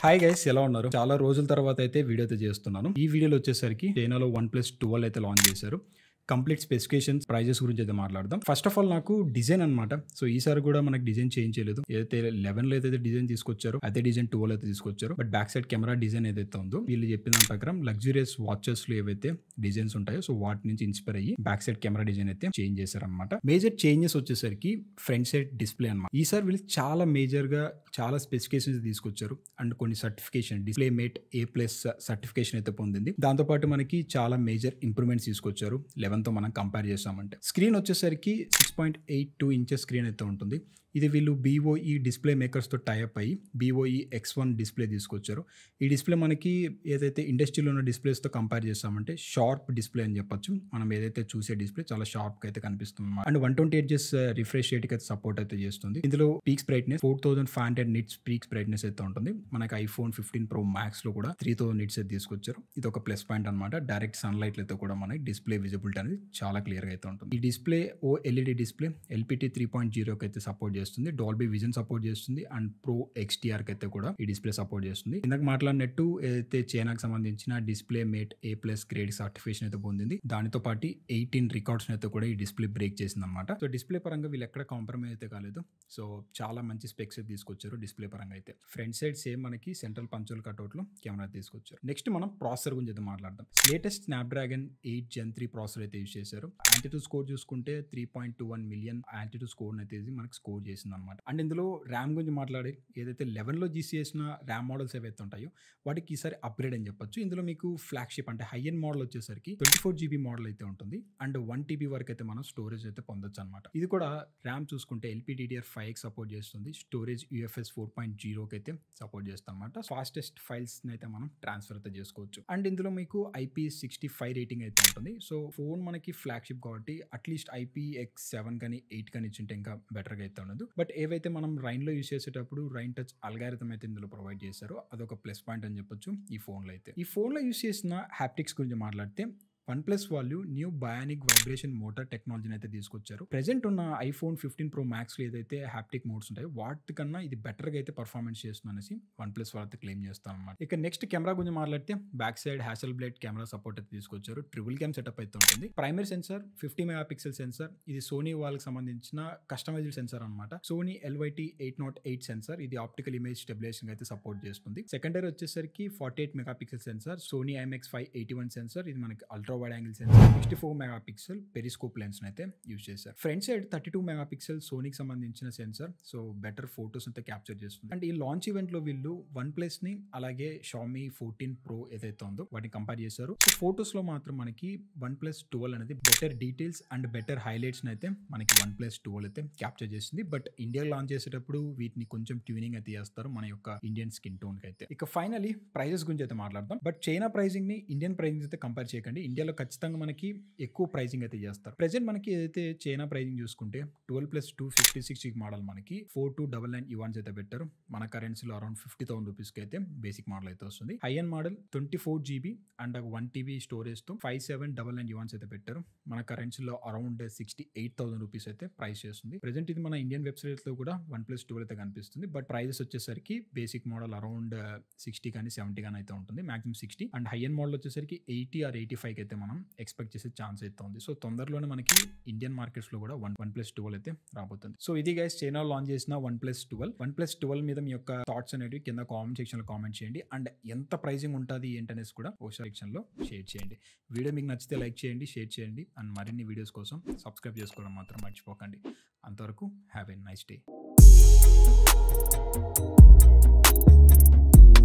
Hi guys ఎలా ఉన్నారు చాలా రోజుల తర్వాత అయితే వీడియో అయితే చేస్తున్నాను ఈ వీడియోలో వచ్చేసరికి చైనాలో వన్ ప్లస్ ట్వెల్వ్ అయితే లాంచ్ చేశారు కంప్లీట్ స్పెసిఫికేషన్స్ ప్రైజెస్ గురించి అయితే మాట్లాడదాం ఫస్ట్ ఆఫ్ ఆల్ నాకు డిజైన్ అనమాట సో ఈసారి కూడా మనకి డిజైన్ చేంజ్ చేయలేదు ఏదైతే లెవెన్ లో ఏదైతే డిజైన్ తీసుకొచ్చారో అదే డిజైన్ ట్వెల్వ్ అయితే తీసుకొచ్చారు but back side camera design ఏదైతే ఉందో వీళ్ళు చెప్పిన దాని ప్రకారం లగ్జూరియస్ వాచెస్ లో ఏవైతే డిజైన్స్ ఉంటాయో సో వాటి నుంచి ఇన్స్పైర్ అయ్యి బ్యాక్ సైడ్ కెమెరా డిజైన్ అయితే చేంజ్ చేశారనమాట మేజర్ చేంజెస్ వచ్చేసరికి ఫ్రంట్ సైడ్ డిస్ప్లే అనమాట ఈసారి వీళ్ళు చాలా మేజర్ గా చాలా స్పెసిఫికేషన్స్ తీసుకొచ్చారు అండ్ కొన్ని certification display mate A plus certification అయితే పొందింది దాంతోపాటు మనకి చాలా మేజర్ ఇంప్రూవ్మెంట్స్ తీసుకొచ్చారు లెవెన్ తో మనం కంపేర్ చేసామంటే స్క్రీన్ వచ్చేసరికి six point eight two inches screen అయితే ఉంటుంది ఇది వీళ్ళు బీఓఈ డిస్ప్లే మేకర్స్తో టైఅప్ అయ్యి బీఓఈ ఎక్స్ వన్ డిస్ప్లే తీసుకొచ్చారు ఈ డిస్ప్లే మనకి ఏదైతే ఇండస్ట్రీలో ఉన్న డిస్ప్లేస్తో కంపేర్ చేస్తామంటే షార్ప్ డిస్ప్లే అని చెప్పొచ్చు మనం ఏదైతే చూసే డిస్ప్లే చాలా షార్ప్గా అయితే కనిపిస్తుంది అన్నమాట. అండ్ వన్ ట్వంటీ ఎయిట్ జెస్ రిఫ్రెష్ రేట్కి అయితే సపోర్ట్ అయితే చేస్తుంది ఇందులో peaks brightness four thousand five hundred nits peaks brightness అయితే ఉంటుంది మనకి ఐఫోన్ ఫిఫ్టీన్ ప్రో మ్యాక్స్ లో కూడా త్రీ థౌసండ్ నిట్స్ అయితే తీసుకొచ్చారు ఇది ఒక ప్లస్ పాయింట్ అనమాట డైరెక్ట్ సన్లైట్ అయితే కూడా మనకి డిస్ప్లే విజిబిలిటీ అనేది చాలా క్లియర్ గా అయితే ఉంటుంది ఈ display O LED display LPT three point జీరోకి అయితే సపోర్ట్ చేస్తుంది డాల్బీ విజన్ సపోర్ట్ చేస్తుంది అండ్ ప్రో ఎక్స్టీఆర్ కి అయితే కూడా ఈ డిస్ప్లే సపోర్ట్ చేస్తుంది ఇందాక మాట్లాడినట్టు ఏదైతే చైనాకి సంబంధించిన display mate A plus grade certification అయితే పొందింది దానితో పాటు ఎయిటీన్ రికార్డ్స్ అయితే కూడా ఈ డిస్ప్లే బ్రేక్ చేసింది అనమాట సో డిస్ప్లే పరంగా వీళ్ళు ఎక్కడ కాంప్రమైజ్ అయితే కాలేదు సో చాలా మంచి స్పెక్స్ అయితే తీసుకొచ్చారు డిస్ప్లే పరంగా అయితే ఫ్రంట్ సైడ్ సేమ్ మనకి సెంట్రల్ పంచోల్ కట్అవుట్ లో కెమెరా తీసుకొచ్చారు నెక్స్ట్ మనం ప్రాసెసర్ గురించి అయితే మాట్లాడదాం latest Snapdragon eight gen three processor అయితే యూస్ చేశారు యాంటీటూ స్కోర్ చూసుకుంటే three point two one million AnTuTu score అయితే ఇది మనకి స్కోర్ చేసింది అనమాట అండ్ ఇందులో ర్యామ్ గురించి మాట్లాడి ఏదైతే లెవెన్ లో జీసీ చేసిన ర్యామ్ మోడల్స్ ఏవైతే ఉంటాయో వాటికి ఈసారి అప్గ్రేడ్ అని చెప్పొచ్చు ఇందులో మీకు ఫ్లాగ్షిప్ అంటే హై ఎండ్ మోడల్ వచ్చేసరికి ట్వంటీ ఫోర్ జీబీ మోడల్ అయితే ఉంటుంది అండ్ వన్ టీబీ వరకు అయితే మనం స్టోరేజ్ అయితే పొందొచ్చు అనమాట ఇది కూడా ర్యామ్ చూసుకుంటే ఎల్పీడీడీఆర్ ఫైవ్ సపోర్ట్ చేస్తుంది స్టోరేజ్ యూఎఫ్ఎస్ ఫోర్ పాయింట్ జీరోకి అయితే సపోర్ట్ చేస్తాం అనమాట ఫాస్టెస్ట్ ఫైల్స్ అయితే మనం ట్రాన్స్ఫర్ అయితే చేసుకోవచ్చు అండ్ ఇందులో మీకు ఐపీ సిక్స్టీ ఫైవ్ రేటింగ్ అయితే ఉంటుంది సో ఫోన్ మనకి ఫ్లాగ్షిప్ కాబట్టి అట్లీస్ట్ ఐపీ ఎక్స్ సెవెన్ కానీ ఎయిట్ కానీ ఇచ్చింటే ఇంకా బెటర్గా అయితే ఉండదు బట్ ఏవైతే మనం రైన్ లో యూస్ చేసేటప్పుడు రైన్ టచ్ అల్గారిథం అయితే ఇందులో ప్రొవైడ్ చేశారో అదొక ప్లస్ పాయింట్ అని చెప్పొచ్చు ఈ ఫోన్లో అయితే ఈ ఫోన్లో యూస్ చేసిన హ్యాప్టిక్స్ గురించి మాట్లాడితే వన్ ప్లస్ వాళ్ళు న్యూ బయానిక్ వైబ్రేషన్ మోటార్ టెక్నాలజీని అయితే తీసుకొచ్చారు ప్రెసెంట్ ఉన్న ఐఫోన్ ఫిఫ్టీన్ ప్రో మ్యాక్స్ లో ఏదైతే హ్యాప్టిక్ మోడ్స్ ఉంటాయో వాటికన్నా ఇది బెటర్ గా అయితే పర్ఫార్మెన్స్ చేస్తుంది అనేసి వన్ ప్లస్ వాళ్ళైతే క్లెయిమ్ చేస్తాం అనమాట ఇక నెక్స్ట్ కెమెరా గురించి మాట్లాడితే back side Hasselblad camera support అయితే తీసుకొచ్చారు ట్రిపుల్ క్యామ్ సెటప్ అయితే ఉంటుంది primary sensor fifty mega pixel sensor ఇది సోనీ వాళ్ళకి సంబంధించిన కస్టమైజ్డ్ సెన్సార్ అనమాట Sony LYT eight nought eight sensor ఇది ఆప్టికల్ ఇమేజ్ స్టెబిలేషన్ అయితే సపోర్ట్ చేస్తుంది సెకండరీ వచ్చేసరికి forty eight mega pixel sensor Sony IMX five eighty one sensor ఇది మనకి ultra wide angle sensor sixty four mega pixel periscope lens అయితే use చేశారు front side thirty two mega pixel సోనీకి సంబంధించిన sensor so better photos అయితే capture చేస్తుంది and ఈ launch event లో వీళ్ళు వన్ ప్లస్ ని అలాగే షామీ ఫోర్టీన్ ప్రో ఏదైతే ఉందో వాటిని కంపేర్ చేశారు సో ఫోటోస్ లో మాత్రం మనకి వన్ ప్లస్ ట్వెల్వ్ అనేది better details and better highlights అయితే మనకి వన్ ప్లస్ ట్వెల్వ్ అయితే క్యాప్చర్ చేసింది బట్ ఇండియా లాంచ్ చేసేటప్పుడు వీటిని కొంచెం ట్యూనింగ్ అయితే చేస్తారు మన యొక్క ఇండియన్ స్కిన్ టోన్ కి అయితే ఇక ఫైనలీ ప్రైజెస్ గురించి అయితే మాట్లాడదాం బట్ చైనా ప్రైజింగ్ ని ఇండియన్ ప్రైజింగ్ అయితే కంపేర్ చేయకండి ఇండియాలో ఖచ్చితంగా మనకి ఎక్కువ ప్రైజింగ్ అయితే చేస్తారు ప్రెసెంట్ మనకి ఏదైతే చైనా ప్రైజింగ్ చూసుకుంటే twelve plus two fifty six model మనకి four two double nine yuans అయితే పెట్టారు మన కరెన్సీలో అరౌండ్ ఫిఫ్టీ థౌసండ్ రూపీస్ కి అయితే బేసిక్ మోడల్ అయితే వస్తుంది high end model twenty four GB and one TB storage తో five seven double nine yuans అయితే పెట్టారు మన కరెన్సీలో around sixty eight thousand rupees అయితే ప్రైస్ చేస్తుంది ప్రెసెంట్ ఇది మన ఇండియన్ వెబ్సైట్ లో కూడా వన్ ప్లస్ ట్వెల్వ్ అయితే కనిపిస్తుంది బట్ ప్రైజెస్ వచ్చేసరికి బేసిక్ మోడల్ అరౌండ్ సిక్స్టీ కానీ సెవెంటీ కానీ అయితే ఉంటుంది maximum sixty and high end model వచ్చేసరికి ఎయిటీ ఆర్ ఎయిటీ ఫైవ్ అయితే మనం ఎక్స్పెక్ట్ చేసే ఛాన్స్ అయితే ఉంది సో తొందరలోనే మనకి ఇండియన్ మార్కెట్స్ లో కూడా వన్ వన్ ప్లస్ ట్వెల్వ్ అయితే రాబోతుంది సో ఇది గైస్ చైనా లాంచ్ చేసిన one plus twelve one plus twelve మీద మీ యొక్క థాట్స్ అనేవి కింద కామెంట్ సెక్షన్ లో కామెంట్ చేయండి అండ్ ఎంత ప్రైజింగ్ ఉంటుంది ఏంటనేసి కూడా ఓషా సెక్షన్ లో షేర్ చేయండి వీడియో మీకు నచ్చితే లైక్ చేయండి షేర్ చేయండి అండ్ మరిన్ని వీడియోస్ కోసం సబ్స్క్రైబ్ చేసుకోవడం మాత్రం మర్చిపోకండి అంతవరకు హ్యావ్ ఎ నైస్ డే